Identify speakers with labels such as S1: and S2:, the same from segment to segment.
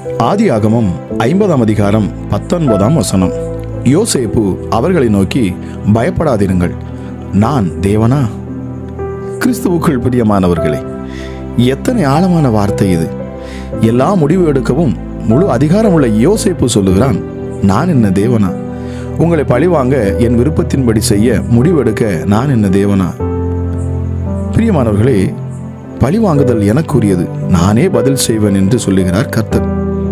S1: ஆதியாகமம் ஐம்பதாம் அதிகாரம் பத்தொன்பதாம் வசனம் யோசேப்பு அவர்களை நோக்கி பயப்படாதிருங்கள் நான் தேவனா கிறிஸ்துவுக்குள் பிரியமானவர்களே எத்தனை ஆழமான வார்த்தை இது எல்லா முடிவு எடுக்கவும் முழு அதிகாரமுள்ள யோசேப்பு சொல்லுகிறான் நான் என்ன தேவனா உங்களை பழிவாங்க என் விருப்பத்தின்படி செய்ய முடிவெடுக்க நான் என்ன தேவனா பிரியமானவர்களே பழிவாங்குதல் எனக்குரியது நானே பதில் செய்வேன் என்று சொல்லுகிறார் கர்த்தர்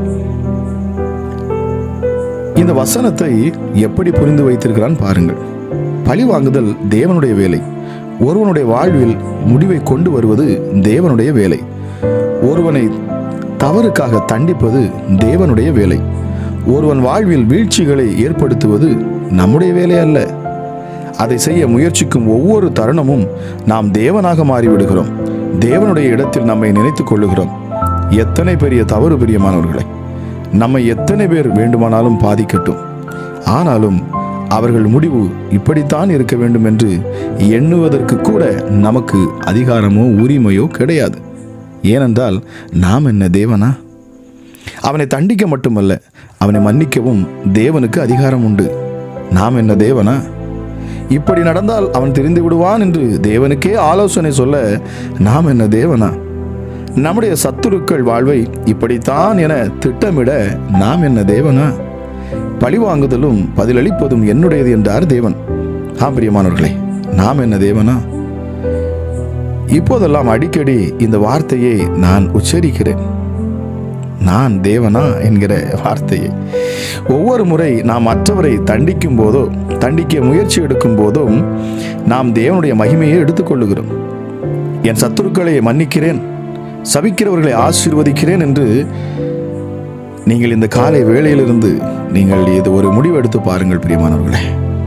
S1: இந்த வசனத்தை எப்படி புரிந்து வைத்திருக்கிறான் பாருங்கள் பழி வாங்குதல் தேவனுடைய வேலை ஒருவனுடைய வாழ்வில் முடிவை கொண்டு வருவது தேவனுடைய வேலை ஒருவனை தவறுக்காக தண்டிப்பது தேவனுடைய வேலை ஒருவன் வாழ்வில் வீழ்ச்சிகளை ஏற்படுத்துவது நம்முடைய வேலை அல்ல அதை செய்ய முயற்சிக்கும் ஒவ்வொரு தருணமும் நாம் தேவனாக மாறிவிடுகிறோம் தேவனுடைய இடத்தில் நம்மை நினைத்துக் கொள்ளுகிறோம் எத்தனை பெரிய தவறு பிரியமானவர்களை நம்மை எத்தனை பேர் வேண்டுமானாலும் பாதிக்கட்டும் ஆனாலும் அவர்கள் முடிவு இப்படித்தான் இருக்க வேண்டும் என்று எண்ணுவதற்கு கூட நமக்கு அதிகாரமோ உரிமையோ கிடையாது ஏனென்றால் நாம் என்ன தேவனா அவனை தண்டிக்க மட்டுமல்ல அவனை மன்னிக்கவும் தேவனுக்கு அதிகாரம் உண்டு நாம் என்ன தேவனா இப்படி நடந்தால் அவன் தெரிந்து விடுவான் என்று தேவனுக்கே ஆலோசனை சொல்ல நாம் என்ன தேவனா நம்முடைய சத்துருக்கள் வாழ்வை இப்படித்தான் என திட்டமிட நாம் என்ன தேவனா பழிவாங்குதலும் பதிலளிப்பதும் என்னுடையது என்றார் தேவன் ஆம் பிரியமானவர்களே நாம் என்ன தேவனா இப்போதெல்லாம் அடிக்கடி இந்த வார்த்தையை நான் உச்சரிக்கிறேன் நான் தேவனா என்கிற வார்த்தையை ஒவ்வொரு முறை நாம் மற்றவரை தண்டிக்கும் போதோ தண்டிக்க முயற்சி எடுக்கும் போதும் நாம் தேவனுடைய மகிமையை எடுத்துக்கொள்ளுகிறோம் என் சத்துருக்களை மன்னிக்கிறேன் சபிக்கிறவர்களை ஆசீர்வதிக்கிறேன் என்று நீங்கள் இந்த காலை வேளையிலிருந்து நீங்கள் இது ஒரு முடிவு எடுத்து பாருங்கள் பிரியமானவர்களே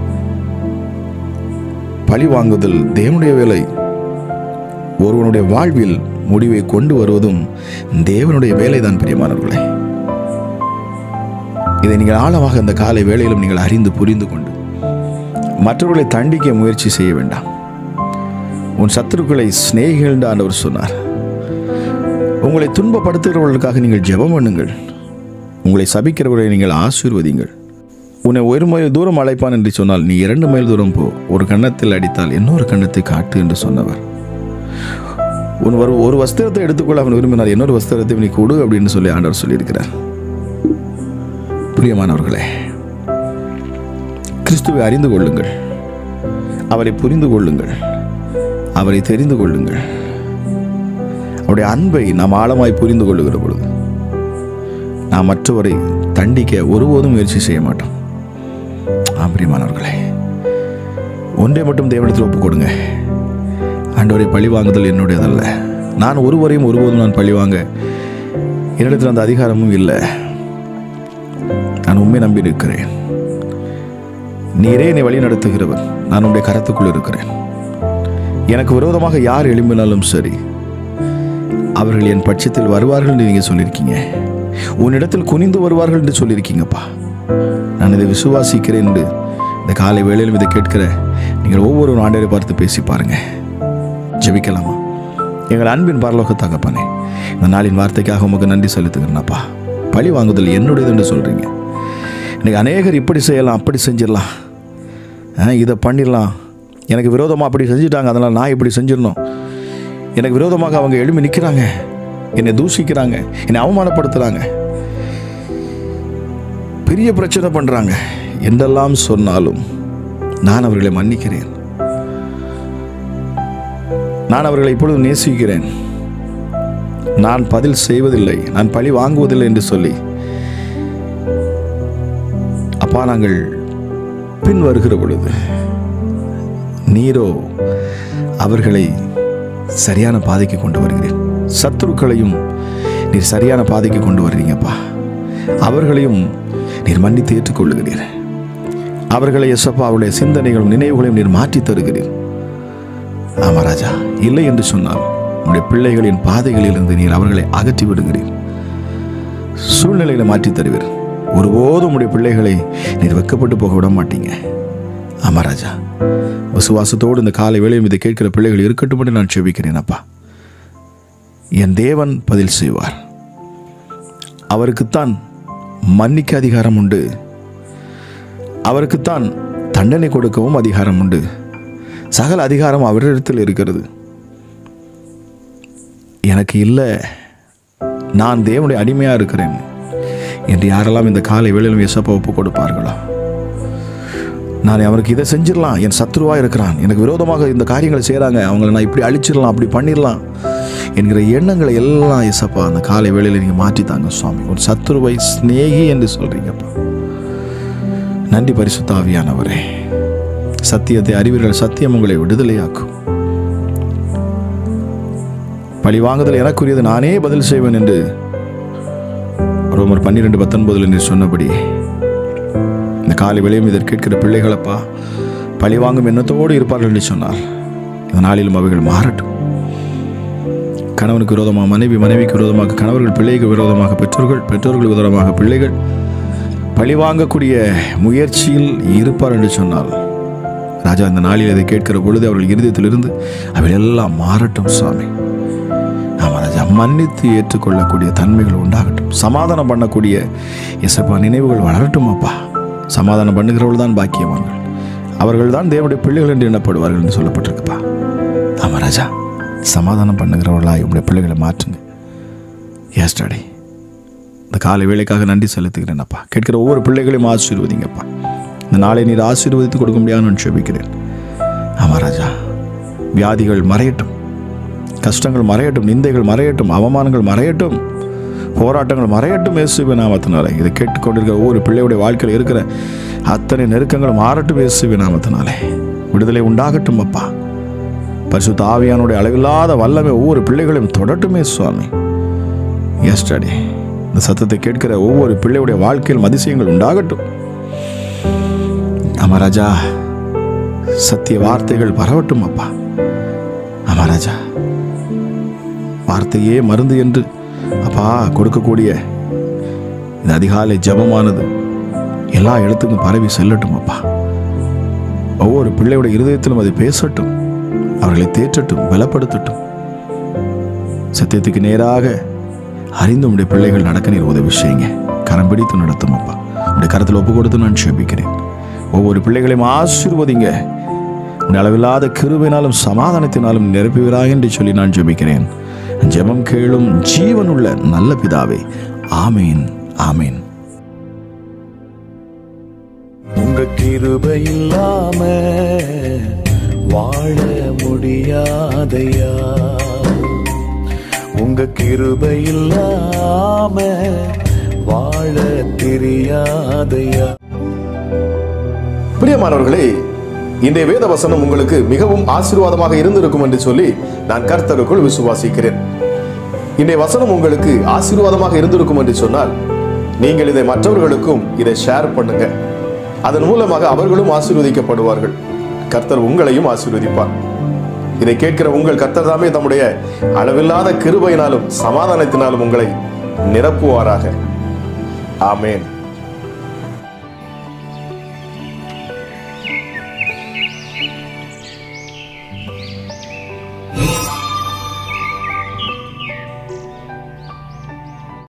S1: பழி வாங்குதல் தேவனுடைய வேலை ஒருவனுடைய வாழ்வில் முடிவை கொண்டு வருவதும் தேவனுடைய வேலைதான் பிரியமானவர்களே இதை நீங்கள் ஆழமாக இந்த காலை வேளையிலும் நீங்கள் அறிந்து புரிந்து கொண்டு மற்றவர்களை தண்டிக்க முயற்சி செய்ய வேண்டாம் உன் சத்துருக்களை சிநேகிகள் என்று ஆண்டவர் சொன்னார் உங்களை துன்பப்படுத்துகிறவர்களுக்காக நீங்கள் ஜெபம் பண்ணுங்கள் உங்களை சபிக்கிறவர்களை நீங்கள் ஆசீர்வதிங்கள் உன்னை ஒரு மைல் தூரம் அழைப்பான் என்று சொன்னால் நீ இரண்டு மைல் தூரம் போ ஒரு கன்னத்தில் அடித்தால் இன்னொரு கன்னத்தை காட்டு என்று சொன்னவர் உன் ஒரு ஒரு வஸ்திரத்தை எடுத்துக்கொள்ள அவன் விரும்பினார் இன்னொரு வஸ்திரத்தை நீ கொடு அப்படின்னு சொல்லி ஆண்டவர் சொல்லியிருக்கிறார் பிரியமானவர்களே கிறிஸ்துவை அறிந்து கொள்ளுங்கள் அவரை புரிந்து கொள்ளுங்கள் அவரை தெரிந்து கொள்ளுங்கள் அவருடைய அன்பை நாம் ஆழமாய் புரிந்து கொள்ளுகிற பொழுது நாம் மற்றவரை தண்டிக்க ஒருபோதும் முயற்சி செய்ய மாட்டோம் ஆம் பிரியமானவர்களே ஒன்றை மட்டும் தேவனத்தில் ஒப்புக் கொடுங்க ஆண்டவரை பழி வாங்குதல் என்னுடையதல்ல நான் ஒருவரையும் ஒருபோதும் நான் பழி வாங்க என்னிடத்தில் அந்த அதிகாரமும் இல்லை நான் உண்மை நம்பி இருக்கிறேன் நீரே என்னை வழி நடத்துகிறவர் நான் உன்னுடைய கரத்துக்குள் இருக்கிறேன் எனக்கு விரோதமாக யார் எழும்பினாலும் சரி அவர்கள் என் பட்சத்தில் வருவார்கள் என்று நீங்கள் சொல்லியிருக்கீங்க உன்னிடத்தில் குனிந்து வருவார்கள் என்று சொல்லியிருக்கீங்கப்பா நான் இதை விசுவாசிக்கிறேன் என்று இந்த காலை வேளையிலும் இதை கேட்கிற நீங்கள் ஒவ்வொரு ஆண்டரை பார்த்து பேசி பாருங்க ஜெபிக்கலாமா எங்கள் அன்பின் பரலோக தகப்பனே இந்த நாளின் வார்த்தைக்காக உமக்கு நன்றி செலுத்துகிறேனப்பா பழி வாங்குதல் என்னுடையது என்று சொல்கிறீங்க இன்னைக்கு அநேகர் இப்படி செய்யலாம் அப்படி செஞ்சிடலாம் ஆ, இதை பண்ணிடலாம் எனக்கு விரோதமாக அப்படி செஞ்சுட்டாங்க அதனால் நான் இப்படி செஞ்சிடணும் எனக்கு விரோதமாக அவங்க எழும்பி நிற்கிறாங்க என்னை தூஷிக்கிறாங்க என்னை அவமானப்படுத்துகிறாங்க பெரிய பிரச்சனை பண்ணுறாங்க என்றெல்லாம் சொன்னாலும் நான் அவர்களை மன்னிக்கிறேன் நான் அவர்களை இப்பொழுது நேசிக்கிறேன் நான் பதில் செய்வதில்லை நான் பழி வாங்குவதில்லை என்று சொல்லி அப்பா நாங்கள் பின் வருகிற பொழுது நீரோ அவர்களை சரியான பாதைக்கு கொண்டு வருகிறேன் சத்துருக்களையும் நீர் சரியான பாதைக்கு கொண்டு வர்றீங்கப்பா அவர்களையும் நீர் மன்னித்து ஏற்றுக்கொள்ளுகிறீர் அவர்களை எசப்பா அவருடைய சிந்தனைகளும் நினைவுகளையும் நீர் மாற்றித் தருகிறீர் ஆமா ராஜா இல்லை என்று சொன்னால் உங்களுடைய பிள்ளைகளின் பாதைகளிலிருந்து நீர் அவர்களை அகற்றி விடுகிறீர் சூழ்நிலைகளை மாற்றித் தருவீர் ஒருபோதும் உடைய பிள்ளைகளை நீர் வெக்கப்பட்டு போக விட மாட்டீங்க ஆமா ராஜா விசுவாசத்தோடு இந்த காலை வேளையும் இதை கேட்கிற பிள்ளைகள் இருக்கட்டும் என்று நான் செபிக்கிறேன் அப்பா என் தேவன் பதில் செய்வார் அவருக்குத்தான் மன்னிக்க அதிகாரம் உண்டு அவருக்குத்தான் தண்டனை கொடுக்கவும் அதிகாரம் உண்டு சகல அதிகாரம் அவரிடத்தில் இருக்கிறது எனக்கு இல்லை நான் தேவனுடைய அடிமையாக இருக்கிறேன் என்று யாரெல்லாம் இந்த காலை வேளையிலும் எசப்பா ஒப்பு கொடுப்பார்களோ நான் அவருக்கு இதை செஞ்சிடலாம் என் சத்ருவாக இருக்கிறான் எனக்கு விரோதமாக இந்த காரியங்களை செய்கிறாங்க அவங்கள நான் இப்படி அழிச்சிடலாம் அப்படி பண்ணிடலாம் என்கிற எண்ணங்களை எல்லாம் எசப்பா அந்த காலை வேளையில் நீங்கள் மாற்றித்தாங்க சுவாமி ஒரு சத்ருவை சிநேகி என்று சொல்கிறீங்கப்பா நன்றி பரிசுத்தாவியானவரே சத்தியத்தை அறிவீர்கள் சத்தியம் உங்களை விடுதலையாக்கும் பழி வாங்குதல் எனக்குரியது நானே பதில் செய்வேன் என்று ரோமர் பன்னிரெண்டு பத்தொன்பதுல நீர் சொன்னபடி இந்த காலை விளையும் இதை கேட்கிற பிள்ளைகளப்பா பழி வாங்கும் எண்ணத்தோடு இருப்பார்கள் என்று சொன்னார் இந்த நாளிலும் அவைகள் மாறட்டும் கணவனுக்கு விரோதமாக மனைவி மனைவிக்கு விரோதமாக கணவர்கள் பிள்ளைக்கு விரோதமாக பெற்றோர்கள் பெற்றோர்களுக்கு விரோதமாக பிள்ளைகள் பழி வாங்கக்கூடிய முயற்சியில் இருப்பார் என்று சொன்னால் ராஜா இந்த நாளில் இதை கேட்கிற பொழுது அவர்கள் இருதயத்திலிருந்து அவை எல்லாம் மாறட்டும் சுவாமி ஆமா ராஜா மன்னித்து ஏற்றுக்கொள்ளக்கூடிய தன்மைகள் உண்டாகட்டும் சமாதானம் பண்ணக்கூடிய இசப்பா நினைவுகள் வளரட்டும் அப்பா சமாதானம் பண்ணுகிறவர்கள் தான் பாக்கியவான்கள் அவர்கள் தான் தேவனுடைய பிள்ளைகள் என்று எண்ணப்படுவார்கள் என்று சொல்லப்பட்டிருக்குப்பா ஆமா ராஜா சமாதானம் பண்ணுகிறவர்களாய் உங்களுடைய பிள்ளைகளை மாற்றுங்க எஸ் டாடி இந்த காலை வேலைக்காக நன்றி செலுத்துகிறேன் அப்பா கேட்கிற ஒவ்வொரு பிள்ளைகளையும் ஆசீர்வதிங்கப்பா இந்த நாளை நீர் ஆசீர்வதித்து கொடுக்க முடியாது நான் செபிக்கிறேன் ஆமா ராஜா வியாதிகள் மறையட்டும் கஷ்டங்கள் மறையட்டும் நிந்தைகள் மறையட்டும் அவமானங்கள் மறையட்டும் போராட்டங்கள் மறையட்டும் இயேசுவின் நாமத்தினாலே இதை கேட்டுக்கொண்டிருக்கிற ஒவ்வொரு பிள்ளையுடைய வாழ்க்கையில் இருக்கிற அத்தனை நெருக்கங்கள் மாறட்டும் இயேசுவின் நாமத்தினாலே விடுதலை உண்டாகட்டும் அப்பா பரிசுத்த ஆவியானுடைய அளவில்லாத வல்லமை ஒவ்வொரு பிள்ளைகளையும் தொடட்டுமே சுவாமி எஸ்டடி இந்த சத்தத்தை கேட்கிற ஒவ்வொரு பிள்ளையுடைய வாழ்க்கையில் அதிசயங்கள் உண்டாகட்டும் ஆமா ராஜா சத்திய வார்த்தைகள் பரவட்டும் அப்பா ஆமா ராஜா வார்த்தையே மருந்து என்று அப்பா கொடுக்கக்கூடிய இந்த அதிகாலை ஜபமானது எல்லா இடத்துக்கும் பரவி செல்லட்டும் அப்பா ஒவ்வொரு பிள்ளையுடைய இருதயத்திலும் அது பேசட்டும் அவர்களை தேற்றட்டும் பலப்படுத்தட்டும் சத்தியத்துக்கு நேராக அறிந்து உடைய பிள்ளைகள் நடக்க நீர் உதவி செய்யுங்க கரம் பிடித்து நடத்தும் அப்பா உடைய கரத்தில் ஒப்பு கொடுத்து நான் செபிக்கிறேன் ஒவ்வொரு பிள்ளைகளையும் ஆசீர்வதிங்க உன் அளவில்லாத கிருபினாலும் சமாதானத்தினாலும் நிரப்புகிறாய் என்று சொல்லி நான் ஜெபிக்கிறேன் ஜெபம் கேளும் ஜீவனுள்ள நல்ல பிதாவே ஆமீன் ஆமீன்
S2: உங்க கிருபை இல்லாம வாழ முடியாதையா உங்க கிருபை இல்லாம வாழ தெரியாதையா
S3: பிரியமானவர்களே இன்றைய வேத வசனம் உங்களுக்கு மிகவும் ஆசீர்வாதமாக இருந்திருக்கும் என்று சொல்லி நான் கர்த்தருக்குள் விசுவாசிக்கிறேன் இன்றைய வசனம் உங்களுக்கு ஆசீர்வாதமாக இருந்திருக்கும் என்று சொன்னால் நீங்கள் இதை மற்றவர்களுக்கும் இதை ஷேர் பண்ணுங்க அதன் மூலமாக அவர்களும் ஆசீர்வதிக்கப்படுவார்கள் கர்த்தர் உங்களையும் ஆசீர்வதிப்பார் இதை கேட்கிற உங்கள் கர்த்தர் தாமே தம்முடைய அளவில்லாத கிருபையினாலும் சமாதானத்தினாலும் உங்களை நிரப்புவாராக ஆமேன்